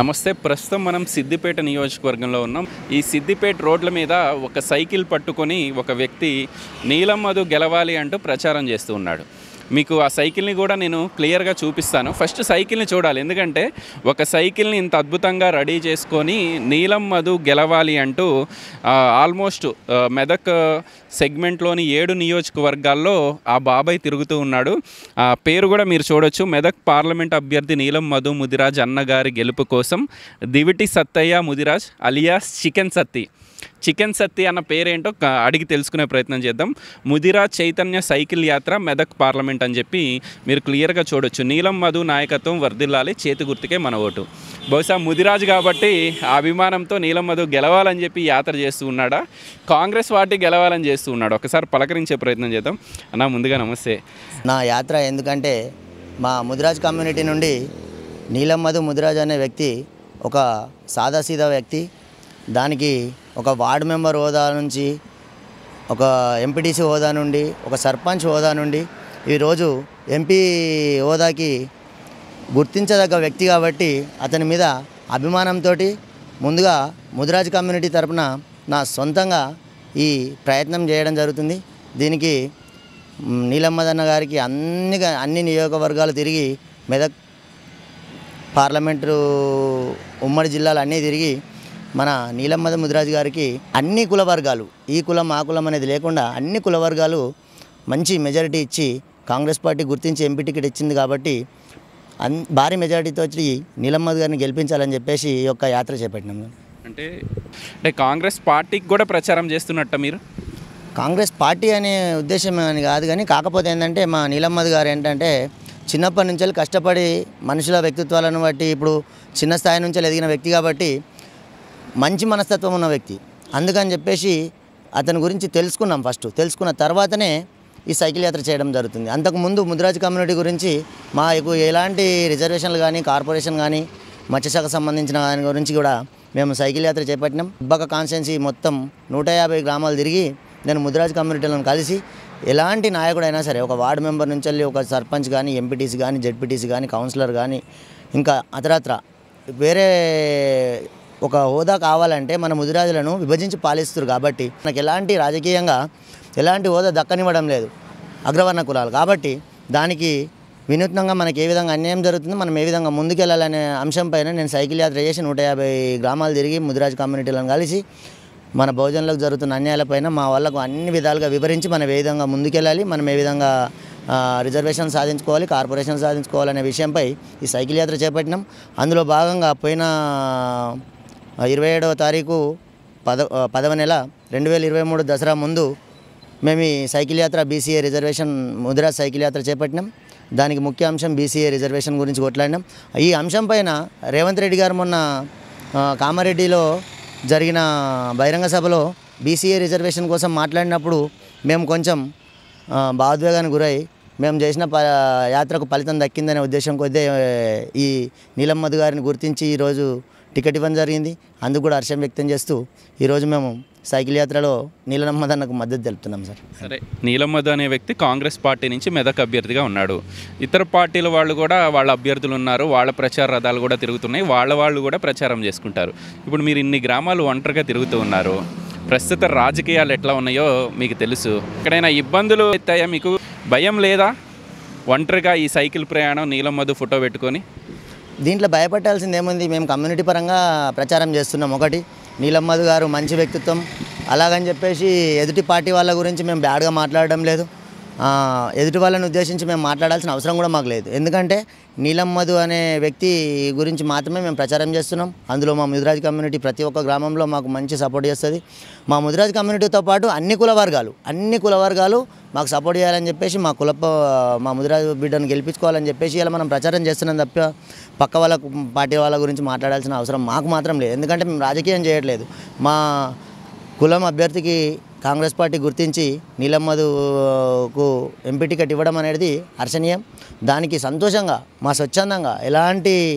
నమస్తే ప్రస్తుతం మనం సిద్దిపేట నియోజకవర్గంలో ఉన్నాం ఈ సిద్దిపేట రోడ్ల మీద ఒక సైకిల్ పట్టుకొని ఒక వ్యక్తి నీలం మధు గెలవాలి అంటూ ప్రచారం చేస్తూ ఉన్నాడు మీకు ఆ సైకిల్ని కూడా నేను క్లియర్గా చూపిస్తాను ఫస్ట్ సైకిల్ని చూడాలి ఎందుకంటే ఒక సైకిల్ని ఇంత అద్భుతంగా రెడీ చేసుకొని నీలం మధు గెలవాలి అంటూ ఆ, ఆల్మోస్ట్ ఆ, మెదక్ సెగ్మెంట్లోని ఏడు నియోజకవర్గాల్లో ఆ బాబాయ్ తిరుగుతూ ఉన్నాడు ఆ పేరు కూడా మీరు చూడొచ్చు మెదక్ పార్లమెంట్ అభ్యర్థి నీలం మధు ముదిరాజ్ అన్నగారి గెలుపు కోసం Diviti Sattayya Mudiraj alias chicken Satti chicken Satti అన్న పేరేంటో క- అడిగి తెలుసుకునే ప్రయత్నం చేద్దాం ముదిరాజ్ చైతన్య సైకిల్ యాత్ర మెదక్ పార్లమెంట్ అని చెప్పి మీరు క్లియర్గా చూడొచ్చు నీలం మధు నాయకత్వం వర్ధిల్లాలి చేతి గుర్తుకే మన ఓటు బహుశా ముదిరాజ్ కాబట్టి ఆ అభిమానంతో నీలం మధు గెలవాలని చెప్పి యాత్ర చేస్తూ ఉన్నాడా కాంగ్రెస్ పార్టీ గెలవాలని చేస్తూ ఉన్నాడు ఒకసారి పలకరించే ప్రయత్నం చేద్దాం అన్న ముందుగా నమస్తే నా యాత్ర ఎందుకంటే మా ముదిరాజ్ కమ్యూనిటీ నుండి నీలం మధు ముదిరాజ్ అనే వ్యక్తి ఒక సాదాసీదా వ్యక్తి దానికి ఒక వార్డు మెంబర్ హోదా నుంచి ఒక ఎంపీటీసీ హోదా నుండి ఒక సర్పంచ్ హోదా నుండి ఈరోజు ఎంపీ హోదాకి గుర్తించదగ్గ వ్యక్తి కాబట్టి అతని మీద అభిమానంతో ముందుగా ముదిరాజ్ కమ్యూనిటీ తరపున నా సొంతంగా ఈ ప్రయత్నం చేయడం జరుగుతుంది దీనికి మ్, నీలమ్మదన్న గారికి అన్ని గా- అన్ని నియోజకవర్గాలు తిరిగి మెదక్ పార్లమెంటు ఉమ్మడి జిల్లాలు అన్నీ తిరిగి మన నీలమ్మద ముదిరాజు గారికి అన్ని కుల వర్గాలు ఈ కులం ఆ కులం అనేది లేకుండా అన్ని కుల వర్గాలు మంచి మెజారిటీ ఇచ్చి కాంగ్రెస్ పార్టీ గుర్తించి ఎంపీ టికెట్ ఇచ్చింది కాబట్టి అన్ భారీ మెజారిటీతో వచ్చి నీలమ్మద్ గారిని గెలిపించాలని చెప్పేసి ఈ యొక్క యాత్ర చేపట్టినాము అంటే అంటే కాంగ్రెస్ పార్టీకి కూడా ప్రచారం చేస్తున్నట్ట మీరు కాంగ్రెస్ పార్టీ అనే ఉద్దేశం అని కాదు కానీ కాకపోతే ఏంటంటే మా నీలమ్మద్ గారు ఏంటంటే చిన్నప్పటి నుంచి కష్టపడి మనుషుల వ్యక్తిత్వాలను బట్టి ఇప్పుడు చిన్న స్థాయి నుంచి ఎదిగిన వ్యక్తి కాబట్టి మంచి మనస్తత్వం ఉన్న వ్యక్తి అందుకని చెప్పేసి అతని గురించి తెలుసుకున్నాం ఫస్ట్ తెలుసుకున్న తర్వాతనే ఈ సైకిల్ యాత్ర చేయడం జరుగుతుంది అంతకుముందు ముదిరాజ్ కమ్యూనిటీ గురించి మాకు ఎలాంటి రిజర్వేషన్లు కానీ కార్పొరేషన్ కానీ మత్స్యశాఖ సంబంధించిన దాని గురించి కూడా మేము సైకిల్ యాత్ర చేపట్టినాం ఉబ్బక కాన్స్టిట్యున్సీ మొత్తం నూట యాభై గ్రామాలు తిరిగి నేను ముదిరాజ్ కమ్యూనిటీలను కలిసి ఎలాంటి నాయకుడైనా సరే ఒక వార్డు మెంబర్ నుంచి వెళ్ళి ఒక సర్పంచ్ కానీ ఎంపీటీసీ కానీ జెడ్పీటీసీ కానీ కౌన్సిలర్ కానీ ఇంకా అతరత్ర వేరే ఒక హోదా కావాలంటే మన ముదిరాజులను విభజించి పాలిస్తారు కాబట్టి మనకు ఎలాంటి రాజకీయంగా ఎలాంటి హోదా దక్కనివ్వడం లేదు అగ్రవర్ణ కులాలు కాబట్టి దానికి వినూత్నంగా మనకి ఏ విధంగా అన్యాయం జరుగుతుందో మనం ఏ విధంగా ముందుకెళ్ళాలనే అంశం పైన నేను సైకిల్ యాత్ర చేసి నూట యాభై గ్రామాలు తిరిగి ముదిరాజ్ కమ్యూనిటీలను కలిసి మన భోజనంలోకి జరుగుతున్న అన్యాయాలపైన మా వాళ్ళకు అన్ని విధాలుగా వివరించి మనం ఏ విధంగా ముందుకెళ్ళాలి మనం ఏ విధంగా ఆ, రిజర్వేషన్ సాధించుకోవాలి కార్పొరేషన్ సాధించుకోవాలనే విషయంపై ఈ సైకిల్ యాత్ర చేపట్టినాం అందులో భాగంగా పోయిన ఇరవై ఏడవ తారీఖు పద ఆ, పదవ నెల రెండు వేల ఇరవై మూడు దసరా ముందు మేము ఈ సైకిల్ యాత్ర బీసీఏ రిజర్వేషన్ ముదిరాజ్ సైకిల్ యాత్ర చేపట్టినాం దానికి ముఖ్య అంశం బీసీఏ రిజర్వేషన్ గురించి కొట్లాడినాం ఈ అంశం పైన రేవంత్ రెడ్డి గారు మొన్న ఆ, కామారెడ్డిలో జరిగిన బహిరంగ సభలో బీసీఏ రిజర్వేషన్ కోసం మాట్లాడినప్పుడు మేము కొంచెం ఆ, భావోద్వేగానికి గురై మేము చేసిన ప యాత్రకు ఫలితం దక్కిందనే ఉద్దేశం కొద్దీ ఆ, ఈ నీలం మధు గారిని గుర్తించి ఈరోజు టికెట్ ఇవ్వడం జరిగింది అందుకు కూడా హర్షం వ్యక్తం చేస్తూ ఈరోజు మేము సైకిల్ యాత్రలో నీలనమ్మదన్నకు మద్దతు తెలుపుతున్నాం సార్ సరే నీలమ్మధు అనే వ్యక్తి కాంగ్రెస్ పార్టీ నుంచి మెదక్ అభ్యర్థిగా ఉన్నాడు ఇతర పార్టీల వాళ్ళు కూడా వాళ్ళ అభ్యర్థులు ఉన్నారు వాళ్ళ ప్రచార రథాలు కూడా తిరుగుతున్నాయి వాళ్ళ వాళ్ళు కూడా ప్రచారం చేసుకుంటారు ఇప్పుడు మీరు ఇన్ని గ్రామాలు ఒంటరిగా తిరుగుతూ ఉన్నారు ప్రస్తుత రాజకీయాలు ఎట్లా ఉన్నాయో మీకు తెలుసు ఎక్కడైనా ఇబ్బందులు ఎత్తాయా మీకు భయం లేదా ఒంటరిగా ఈ సైకిల్ ప్రయాణం నీలమ్మధు ఫోటో పెట్టుకొని దీంట్లో భయపడాల్సింది ఏముంది మేము కమ్యూనిటీ పరంగా ప్రచారం చేస్తున్నాం ఒకటి నీలమ్మధు గారు మంచి వ్యక్తిత్వం అలాగని చెప్పేసి ఎదుటి పార్టీ వాళ్ళ గురించి మేము బ్యాడ్గా మాట్లాడడం లేదు ఆ, ఎదుటి వాళ్ళని ఉద్దేశించి మేము మాట్లాడాల్సిన అవసరం కూడా మాకు లేదు ఎందుకంటే నీలమ్మధు అనే వ్యక్తి గురించి మాత్రమే మేము ప్రచారం చేస్తున్నాం అందులో మా ముదిరాజ్ కమ్యూనిటీ ప్రతి ఒక్క గ్రామంలో మాకు మంచి సపోర్ట్ చేస్తుంది మా ముదిరాజ్ కమ్యూనిటీతో పాటు అన్ని కుల వర్గాలు అన్ని కుల వర్గాలు మాకు సపోర్ట్ చేయాలని చెప్పేసి మా కుల మా ముదిరాజ్ బిడ్డను గెలిపించుకోవాలని చెప్పేసి ఇలా మనం ప్రచారం చేస్తున్నాం తప్ప పక్క వాళ్ళ పార్టీ వాళ్ళ గురించి మాట్లాడాల్సిన అవసరం మాకు మాత్రం లేదు ఎందుకంటే మేము రాజకీయం చేయట్లేదు మా కులం అభ్యర్థికి కాంగ్రెస్ పార్టీ గుర్తించి నీలమ్మధుకు ఎంపీ టికెట్ ఇవ్వడం అనేది హర్షణీయం దానికి సంతోషంగా మా స్వచ్ఛందంగా ఎలాంటి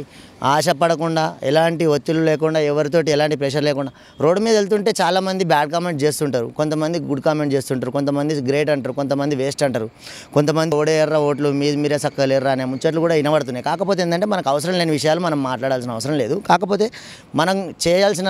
ఆశపడకుండా ఎలాంటి ఒత్తిళ్ళు లేకుండా ఎవరితోటి ఎలాంటి ప్రెషర్ లేకుండా రోడ్డు మీద వెళ్తుంటే చాలామంది బ్యాడ్ కామెంట్ చేస్తుంటారు కొంతమంది గుడ్ కామెంట్ చేస్తుంటారు కొంతమంది గ్రేట్ అంటారు కొంతమంది వేస్ట్ అంటారు కొంతమంది ఓడే ఎర్ర ఓట్లు మీద మీరే చక్కగా ఎర్ర అనే ముచ్చట్లు కూడా వినబడుతున్నాయి కాకపోతే ఏంటంటే మనకు అవసరం లేని విషయాలు మనం మాట్లాడాల్సిన అవసరం లేదు కాకపోతే మనం చేయాల్సిన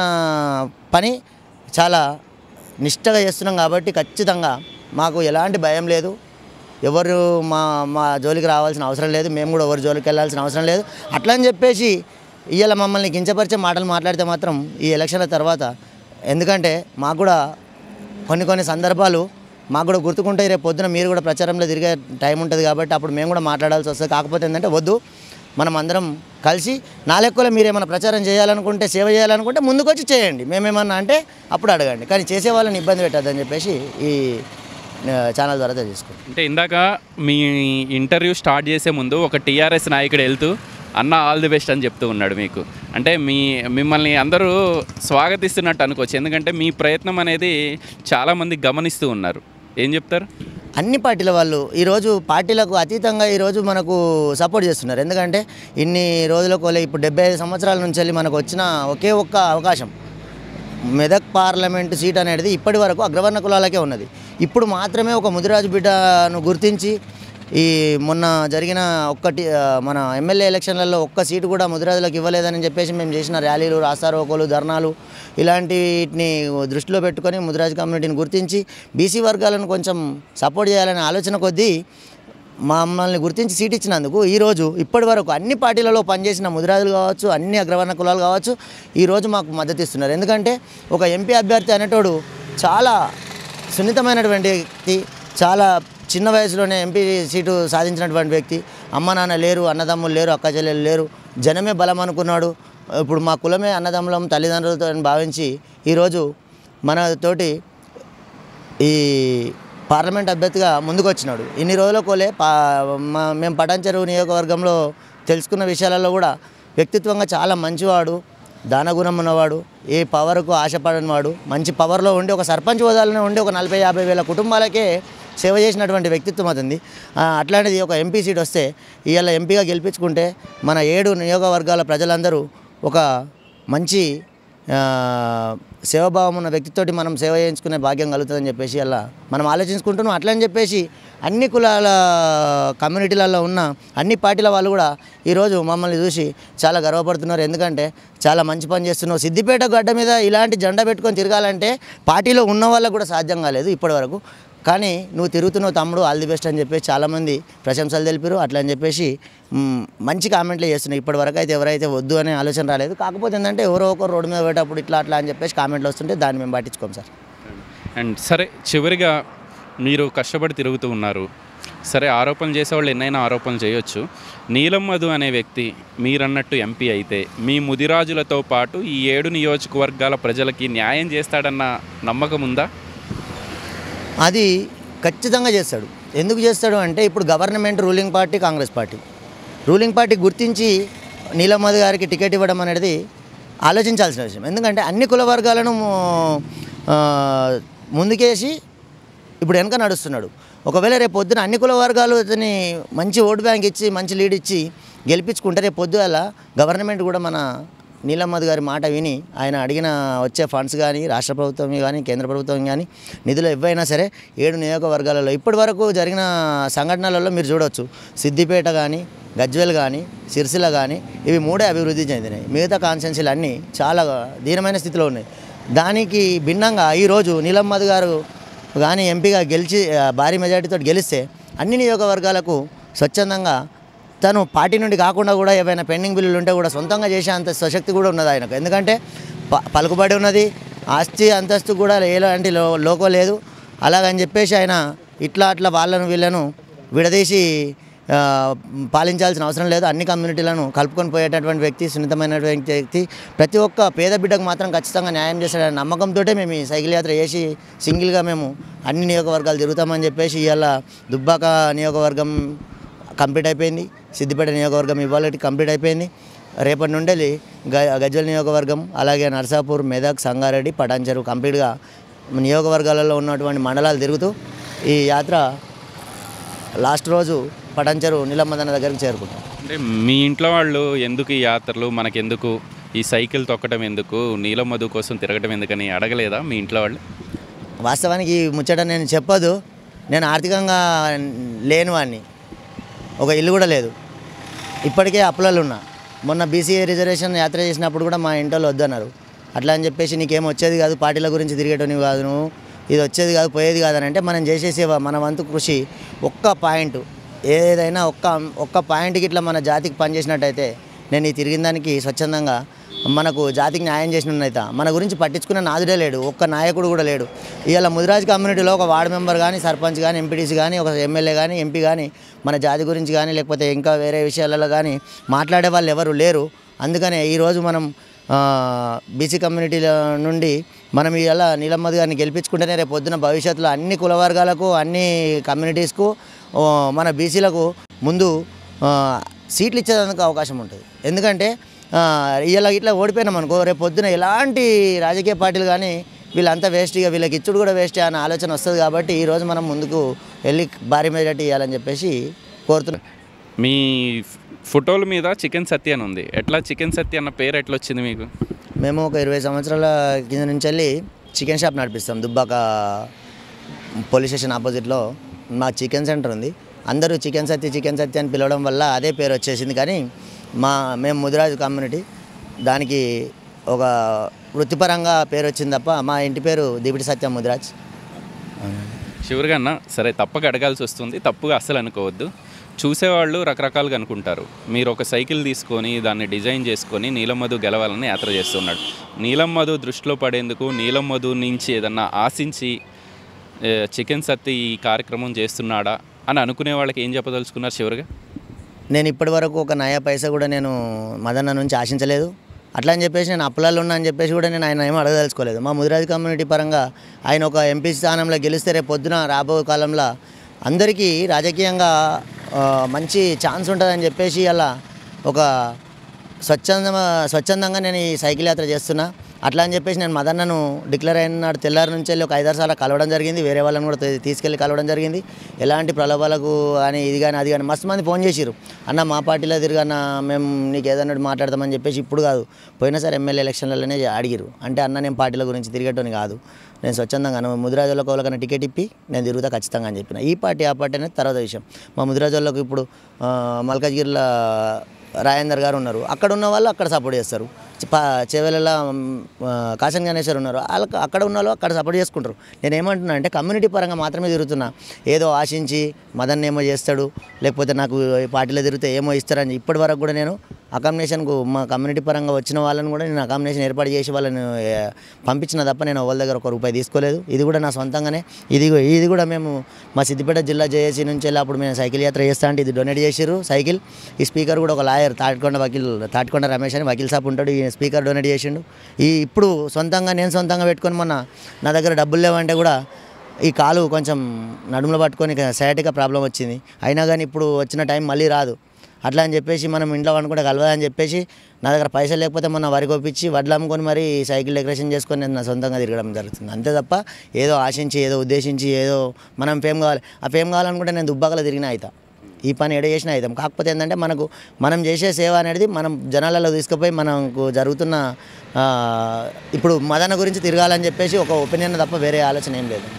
పని చాలా నిష్టగా చేస్తున్నాం కాబట్టి ఖచ్చితంగా మాకు ఎలాంటి భయం లేదు ఎవరు మా మా జోలికి రావాల్సిన అవసరం లేదు మేము కూడా ఎవరి జోలికి వెళ్ళాల్సిన అవసరం లేదు అట్లా అని చెప్పేసి ఇవాళ మమ్మల్ని కించపరిచే మాటలు మాట్లాడితే మాత్రం ఈ ఎలక్షన్ల తర్వాత ఎందుకంటే మాకు కూడా కొన్ని కొన్ని సందర్భాలు మాకు కూడా గుర్తుకుంటాయి రేపు పొద్దున మీరు కూడా ప్రచారంలో తిరిగే టైం ఉంటుంది కాబట్టి అప్పుడు మేము కూడా మాట్లాడాల్సి వస్తుంది కాకపోతే ఏంటంటే వద్దు మనం అందరం కలిసి నా లెక్కలో మీరు ఏమైనా ప్రచారం చేయాలనుకుంటే సేవ చేయాలనుకుంటే ముందుకు వచ్చి చేయండి మేమేమన్నా అంటే అప్పుడు అడగండి కానీ చేసే వాళ్ళని ఇబ్బంది పెట్టద్దని చెప్పేసి ఈ ఆ, ఛానల్ ద్వారా తెలుసుకుంటాం అంటే ఇందాక మీ ఇంటర్వ్యూ స్టార్ట్ చేసే ముందు ఒక టీఆర్ఎస్ నాయకుడు వెళ్తూ అన్న ఆల్ ది బెస్ట్ అని చెప్తూ ఉన్నాడు మీకు అంటే మీ మిమ్మల్ని అందరూ స్వాగతిస్తున్నట్టు అనుకోవచ్చు ఎందుకంటే మీ ప్రయత్నం అనేది చాలామంది గమనిస్తూ ఉన్నారు ఏం చెప్తారు అన్ని పార్టీల వాళ్ళు ఈరోజు పార్టీలకు అతీతంగా ఈరోజు మనకు సపోర్ట్ చేస్తున్నారు ఎందుకంటే ఇన్ని రోజులకు వలె ఇప్పుడు డెబ్బై ఐదు సంవత్సరాల నుంచి వెళ్ళి మనకు వచ్చిన ఒకే ఒక్క అవకాశం మెదక్ పార్లమెంటు సీట్ అనేది ఇప్పటి వరకు అగ్రవర్ణ కులాలకే ఉన్నది ఇప్పుడు మాత్రమే ఒక ముదిరాజు బిడ్డను గుర్తించి ఈ మొన్న జరిగిన ఒక్కటి ఆ, మన ఎమ్మెల్యే ఎలక్షన్లలో ఒక్క సీటు కూడా ముదిరాజులకు ఇవ్వలేదని చెప్పేసి మేము చేసిన ర్యాలీలు రాస్తారోకోలు ధర్నాలు ఇలాంటిని దృష్టిలో పెట్టుకొని ముదిరాజు కమ్యూనిటీని గుర్తించి బీసీ వర్గాలను కొంచెం సపోర్ట్ చేయాలనే ఆలోచన కొద్దీ మమ్మల్ని గుర్తించి సీట్ ఇచ్చినందుకు ఈరోజు ఇప్పటి వరకు అన్ని పార్టీలలో పనిచేసిన ముదిరాజులు కావచ్చు అన్ని అగ్రవర్ణ కులాలు కావచ్చు ఈరోజు మాకు మద్దతు ఇస్తున్నారు ఎందుకంటే ఒక ఎంపీ అభ్యర్థి అనేటోడు చాలా సున్నితమైనటువంటి వ్యక్తి చాలా చిన్న వయసులోనే ఎంపీ సీటు సాధించినటువంటి వ్యక్తి అమ్మ నాన్న లేరు అన్నదమ్ములు లేరు అక్క చెల్లెలు లేరు జనమే బలం అనుకున్నాడు ఇప్పుడు మా కులమే అన్నదమ్ములం తల్లిదండ్రులతో అని భావించి ఈరోజు మన తోటి ఈ పార్లమెంట్ అభ్యర్థిగా ముందుకు వచ్చినాడు ఇన్ని రోజుల కోలే పా మా- మేము పటాన్చెరువు నియోజకవర్గంలో తెలుసుకున్న విషయాలలో కూడా వ్యక్తిత్వంగా చాలా మంచివాడు దానగుణం ఉన్నవాడు ఏ పవర్కు ఆశపడని వాడు మంచి పవర్లో ఉండి ఒక సర్పంచ్ హోదాలోనే ఉండి ఒక నలభై యాభై వేల కుటుంబాలకే సేవ చేసినటువంటి వ్యక్తిత్వం అతనిది ఆ, అట్లాంటిది ఒక ఎంపీ సీట్ వస్తే ఇవాళ ఎంపీగా గెలిపించుకుంటే మన ఏడు నియోగవర్గాల ప్రజలందరూ ఒక మంచి ఆ, సేవాభావం ఉన్న వ్యక్తితోటి మనం సేవ చేయించుకునే భాగ్యం కలుగుతుందని చెప్పేసి అలా మనం ఆలోచించుకుంటున్నాం అట్లని చెప్పేసి అన్ని కులాల కమ్యూనిటీలలో ఉన్న అన్ని పార్టీల వాళ్ళు కూడా ఈరోజు మమ్మల్ని చూసి చాలా గర్వపడుతున్నారు ఎందుకంటే చాలా మంచి పని చేస్తున్నావు సిద్దిపేట గడ్డ మీద ఇలాంటి జెండా పెట్టుకొని తిరగాలంటే పార్టీలో ఉన్న వాళ్ళకు కూడా సాధ్యం కాలేదు ఇప్పటివరకు కానీ నువ్వు తిరుగుతున్నావు తమ్ముడు ఆల్ ది బెస్ట్ అని చెప్పేసి చాలామంది ప్రశంసలు తెలిపారు అట్లా అని చెప్పేసి మ్, మంచి కామెంట్లు చేస్తున్నాయి ఇప్పటి వరకు అయితే ఎవరైతే వద్దు అనే ఆలోచన రాలేదు కాకపోతే ఏంటంటే ఎవరో ఒకరు రోడ్డు మీద పోయేటప్పుడు ఇట్లా అట్లా అని చెప్పేసి కామెంట్లు వస్తుంటే దాన్ని మేము పట్టించుకోం సార్ అండ్ సరే చివరిగా మీరు కష్టపడి తిరుగుతూ ఉన్నారు సరే ఆరోపణలు చేసేవాళ్ళు ఎన్నైనా ఆరోపణలు చేయొచ్చు నీలం మధు అనే వ్యక్తి మీరన్నట్టు ఎంపీ అయితే మీ ముదిరాజులతో పాటు ఈ ఏడు నియోజకవర్గాల ప్రజలకి న్యాయం చేస్తాడన్న నమ్మకం ఉందా అది ఖచ్చితంగా చేస్తాడు ఎందుకు చేస్తాడు అంటే ఇప్పుడు government ruling party Congress party ruling party గుర్తించి నీలమ్మది గారికి టికెట్ ఇవ్వడం అనేది ఆలోచించాల్సిన విషయం ఎందుకంటే అన్ని కుల వర్గాలను ఆ, ముందుకేసి ఇప్పుడు వెనక నడుస్తున్నాడు ఒకవేళ రేపు పొద్దున అన్ని కుల వర్గాలు అతని మంచి ఓటు బ్యాంక్ ఇచ్చి మంచి లీడ్ ఇచ్చి గెలిపించుకుంటే రేపు పొద్దుగల గవర్నమెంట్ కూడా మన నీలమ్మద్ గారి మాట విని ఆయన అడిగిన వచ్చే ఫండ్స్ కానీ రాష్ట్ర ప్రభుత్వం కానీ కేంద్ర ప్రభుత్వం కానీ నిధులు ఇవ్వైనా సరే ఏడు నియోజకవర్గాలలో ఇప్పటి వరకు జరిగిన సంఘటనలలో మీరు చూడవచ్చు సిద్దిపేట కానీ గజ్వేల్ కానీ సిరిసిల్ల కానీ ఇవి మూడే అభివృద్ధి చెందినాయి మిగతా కాన్స్టెన్సీలు అన్నీ చాలా దీనమైన స్థితిలో ఉన్నాయి దానికి భిన్నంగా ఈరోజు నీలమ్మద్ గారు కానీ ఎంపీగా గెలిచి ఆ, భారీ మెజార్టీతో గెలిస్తే అన్ని నియోజకవర్గాలకు స్వచ్ఛందంగా తను పార్టీ నుండి కాకుండా కూడా ఏవైనా పెండింగ్ బిల్లులు ఉంటే కూడా సొంతంగా చేసే అంత స్వశక్తి కూడా ఉన్నది ఆయనకు ఎందుకంటే ప పలుకుబడి ఉన్నది ఆస్తి అంతస్తు కూడా ఎలాంటి లో లోకో లేదు అలాగని చెప్పేసి ఆయన ఇట్లా అట్లా వాళ్ళను వీళ్ళను విడదీసి ఆ, పాలించాల్సిన అవసరం లేదు అన్ని కమ్యూనిటీలను కలుపుకొని పోయేటటువంటి వ్యక్తి సున్నితమైనటువంటి వ్యక్తి ప్రతి ఒక్క పేద బిడ్డకు మాత్రం ఖచ్చితంగా న్యాయం చేస్తాడనే నమ్మకంతో మేము ఈ సైకిల్ యాత్ర చేసి సింగిల్గా మేము అన్ని నియోజకవర్గాలు తిరుగుతామని చెప్పేసి ఇవాళ దుబ్బాక నియోజకవర్గం కంప్లీట్ అయిపోయింది సిద్దిపేట నియోజకవర్గం ఇవాళ కంప్లీట్ అయిపోయింది రేపటి నుండి గ గజ్వల్ నియోజకవర్గం అలాగే నర్సాపూర్ మెదక్ సంగారెడ్డి పటాన్చెరు కంప్లీట్గా నియోజకవర్గాలలో ఉన్నటువంటి మండలాలు తిరుగుతూ ఈ యాత్ర లాస్ట్ రోజు పటాన్చెరు నీలమ్మదన్న దగ్గరికి చేరుకుంటాం అంటే మీ ఇంట్లో వాళ్ళు ఎందుకు ఈ యాత్రలు మనకెందుకు ఈ సైకిల్ తొక్కడం ఎందుకు నీలం మధు కోసం తిరగడం ఎందుకని అడగలేదా మీ ఇంట్లో వాళ్ళు వాస్తవానికి ఈ ముచ్చట నేను చెప్పదు నేను ఆర్థికంగా లేని వాడిని ఒక ఇల్లు కూడా లేదు ఇప్పటికే అప్పులలో ఉన్నా మొన్న బీసీ రిజర్వేషన్ యాత్ర చేసినప్పుడు కూడా మా ఇంట్లో వద్దన్నారు అట్లా అని చెప్పేసి నీకేం వచ్చేది కాదు పార్టీల గురించి తిరిగేటోనివి కాదు నువ్వు ఇది వచ్చేది కాదు పోయేది కాదు అని అంటే మనం చేసేసే మన వంతు కృషి ఒక్క పాయింట్ ఏదైనా ఒక్క ఒక్క పాయింట్కి ఇట్లా మన జాతికి పనిచేసినట్టయితే నేను ఈ తిరిగిన దానికి స్వచ్ఛందంగా మనకు జాతికి న్యాయం చేసినట్టయితే మన గురించి పట్టించుకునే నాదుడే లేడు ఒక్క నాయకుడు కూడా లేడు ఇవాళ ముదిరాజ్ కమ్యూనిటీలో ఒక వార్డు మెంబర్ కానీ సర్పంచ్ కానీ ఎంపీటీసీ కానీ ఒక ఎమ్మెల్యే కానీ ఎంపీ కానీ మన జాతి గురించి కానీ లేకపోతే ఇంకా వేరే విషయాలలో కానీ మాట్లాడే వాళ్ళు ఎవరు లేరు అందుకనే ఈరోజు మనం బీసీ కమ్యూనిటీల నుండి మనం ఇలా నీలమ్మది గారిని గెలిపించుకుంటేనే రేపు పొద్దున భవిష్యత్తులో అన్ని కుల వర్గాలకు అన్ని కమ్యూనిటీస్కు ఆ, మన బీసీలకు ముందు ఆ, సీట్లు ఇచ్చేందుకు అవకాశం ఉంటుంది ఎందుకంటే ఆ, ఇలా ఇట్లా ఓడిపోయినాం అనుకో రేపు పొద్దున ఎలాంటి రాజకీయ పార్టీలు కానీ వీళ్ళంతా వేస్ట్ ఇక వీళ్ళకి ఇచ్చుడు కూడా వేస్ట్ అనే ఆలోచన వస్తుంది కాబట్టి ఈరోజు మనం ముందుకు వెళ్ళి భారీ మెజార్టీ ఇవ్వాలని చెప్పేసి కోరుతున్నాం మీ ఫోటోల మీద చికెన్ సత్య అని ఉంది ఎట్లా చికెన్ సత్య అన్న పేరు ఎట్లా వచ్చింది మీకు మేము ఒక ఇరవై సంవత్సరాల కింద నుంచి వెళ్ళి చికెన్ షాప్ నడిపిస్తాం దుబ్బాక పోలీస్ స్టేషన్ ఆపోజిట్లో మా చికెన్ సెంటర్ ఉంది అందరూ చికెన్ సత్య చికెన్ సత్య అని పిలవడం వల్ల అదే పేరు వచ్చేసింది కానీ మా మేము ముదిరాజు కమ్యూనిటీ దానికి ఒక వృత్తిపరంగా పేరు వచ్చింది తప్ప మా ఇంటి పేరు దివిటి సత్యం ముదిరాజ్ షూర్గా అన్న సరే తప్పక అడగాల్సి వస్తుంది తప్పుగా అస్సలు అనుకోవద్దు చూసేవాళ్ళు రకరకాలుగా అనుకుంటారు మీరు ఒక సైకిల్ తీసుకొని దాన్ని డిజైన్ చేసుకొని నీలం మధు గెలవాలని యాత్ర చేస్తున్నాడు నీలం మధు దృష్టిలో పడేందుకు నీలం మధు నుంచి ఏదన్నా ఆశించి ఏ, చికెన్ సత్తి ఈ కార్యక్రమం చేస్తున్నాడా అని అనుకునే వాళ్ళకి ఏం చెప్పదలుచుకున్నారు చివరిగా నేను ఇప్పటి వరకు ఒక నయా పైసా కూడా నేను మదన్న నుంచి ఆశించలేదు అట్లా అని చెప్పేసి నేను అప్పులలో ఉన్నా అని చెప్పేసి కూడా నేను ఆయన ఏమీ అడగదలుచుకోలేదు మా ముదిరాజ్ కమ్యూనిటీ పరంగా ఆయన ఒక ఎంపీ స్థానంలో గెలిస్తే రేపు పొద్దున రాబో కాలంలో అందరికీ రాజకీయంగా ఆ, మంచి ఛాన్స్ ఉంటుందని చెప్పేసి అలా ఒక స్వచ్ఛంద స్వచ్ఛందంగా నేను ఈ సైకిల్ యాత్ర చేస్తున్నా అట్లా అని చెప్పేసి నేను మదన్నను డిక్లేర్ అయిన నాడు తెల్లారి నుంచి వెళ్ళి ఒక ఐదారు సార్లు కలవడం జరిగింది వేరే వాళ్ళని కూడా తీ- తీసుకెళ్ళి కలవడం జరిగింది ఎలాంటి ప్రలోభాలకు అని ఇది కానీ అది కానీ మస్తు మంది ఫోన్ చేసిరు అన్న మా పార్టీలో తిరిగన్న మేము నీకు ఏదన్నా మాట్లాడతామని చెప్పేసి ఇప్పుడు కాదు పోయినసారి ఎమ్మెల్యే ఎలక్షన్లలోనే అడిగిరు అంటే అన్న నేను పార్టీల గురించి తిరిగేటోని కాదు నేను స్వచ్ఛందంగా నువ్వు ముదిరాజులకు వాళ్ళకన్నా టికెట్ ఇప్పి నేను తిరుగుతా ఖచ్చితంగా అని చెప్పిన ఈ పార్టీ ఆ పార్టీ అనేది తర్వాత విషయం మా ముదిరాజులకు ఇప్పుడు ఆ, మల్కాజ్గిరిలో రాజేందర్ గారు ఉన్నారు అక్కడ ఉన్న వాళ్ళు అక్కడ సపోర్ట్ చేస్తారు చేవెళ్ళ కాశన్ గణేశ్వర్ ఉన్నారు వాళ్ళకి అక్కడ ఉన్న వాళ్ళు అక్కడ సపోర్ట్ చేసుకుంటారు నేను ఏమంటున్నా అంటే కమ్యూనిటీ పరంగా మాత్రమే తిరుగుతున్నా ఏదో ఆశించి మదన్ ఏమో చేస్తాడు లేకపోతే నాకు ఈ పార్టీలో తిరిగితే ఏమో ఇస్తారని ఇప్పటి వరకు కూడా నేను అకామిడేషన్కు మా కమ్యూనిటీ పరంగా వచ్చిన వాళ్ళని కూడా నేను అకామిడేషన్ ఏర్పాటు చేసి వాళ్ళని ఏ, పంపించిన తప్ప నేను వాళ్ళ దగ్గర ఒక రూపాయి తీసుకోలేదు ఇది కూడా నా సొంతంగానే ఇది కూ- ఇది కూడా మేము మా సిద్దిపేట జిల్లా జేఏసీ నుంచి వెళ్ళి అప్పుడు మేము సైకిల్ యాత్ర చేస్తా అంటే ఇది డొనేట్ చేసిర్రు సైకిల్ ఈ స్పీకర్ కూడా ఒక లాయర్ తాటికొండ వకీల్ తాటికొండ రమేష్ అని వకీల్ సాబ్ ఉంటాడు ఈ స్పీకర్ డొనేట్ చేసిండు ఈ ఇప్పుడు సొంతంగా నేను సొంతంగా పెట్టుకొని మొన్న నా దగ్గర డబ్బులు లేవంటే కూడా ఈ కాలు కొంచెం నడుములో పట్టుకొని సైటిగా ప్రాబ్లం వచ్చింది అయినా కానీ ఇప్పుడు వచ్చిన టైం మళ్ళీ రాదు అట్లా అని చెప్పేసి మనం ఇంట్లో అనుకుంటే కలవదని చెప్పేసి నా దగ్గర పైసలు లేకపోతే మొన్న వరి కొప్పించి వడ్లు అమ్ముకొని మరి సైకిల్ డెకరేషన్ చేసుకొని నేను నా సొంతంగా తిరగడం జరుగుతుంది అంతే తప్ప ఏదో ఆశించి ఏదో ఉద్దేశించి ఏదో మనం ఫేమ్ కావాలి ఆ ఫేమ్ కావాలనుకుంటే నేను దుబ్బాకలో తిరిగిన అవుతా ఈ పని ఎడ చేసిన అవుతాం కాకపోతే ఏంటంటే మనకు మనం చేసే సేవ అనేది మనం జనాలలో తీసుకుపోయి మనకు జరుగుతున్న ఆ, ఇప్పుడు మదన గురించి తిరగాలని చెప్పేసి ఒక ఒపీనియన్ తప్ప వేరే ఆలోచన ఏం లేదు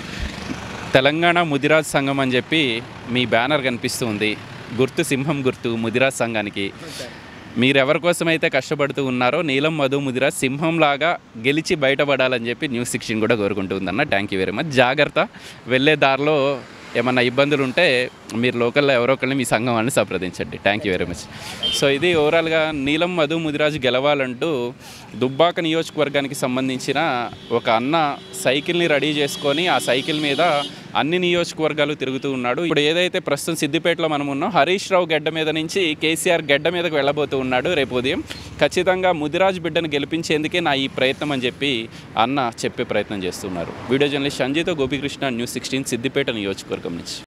తెలంగాణ ముదిరాజ్ సంఘం అని చెప్పి మీ బ్యానర్ కనిపిస్తుంది గుర్తు సింహం గుర్తు ముదిరాజ్ సంఘానికి మీరు ఎవరి కోసమైతే కష్టపడుతూ ఉన్నారో నీలం మధు ముదిరాజ్ సింహంలాగా గెలిచి బయటపడాలని చెప్పి న్యూస్ సిక్స్టీన్ కూడా కోరుకుంటుందన్న థ్యాంక్ యూ వెరీ మచ్ జాగ్రత్త వెళ్ళే దారిలో ఏమన్నా ఇబ్బందులు ఉంటే మీరు లోకల్లో ఎవరో ఒకరిని మీ సంఘం వాళ్ళని సంప్రదించండి thank you very much so ఇది ఓవరాల్గా నీలం మధు ముదిరాజు గెలవాలంటూ దుబ్బాక నియోజకవర్గానికి సంబంధించిన ఒక అన్న సైకిల్ని రెడీ చేసుకొని ఆ సైకిల్ మీద అన్ని నియోజకవర్గాలు తిరుగుతూ ఉన్నాడు ఇప్పుడు ఏదైతే ప్రస్తుతం సిద్దిపేటలో మనం ఉన్నాం హరీష్ రావు గడ్డ మీద నుంచి కేసీఆర్ గడ్డ మీదకు వెళ్ళబోతూ ఉన్నాడు రేపు ఉదయం ఖచ్చితంగా ముదిరాజ్ బిడ్డను గెలిపించేందుకే నా ఈ ప్రయత్నం అని చెప్పి అన్న చెప్పే ప్రయత్నం చేస్తున్నారు వీడియో జర్నలిస్ట్ సంజయ్తో గోపికృష్ణ న్యూస్ సిక్స్టీన్ సిద్దిపేట నియోజకవర్గం నుంచి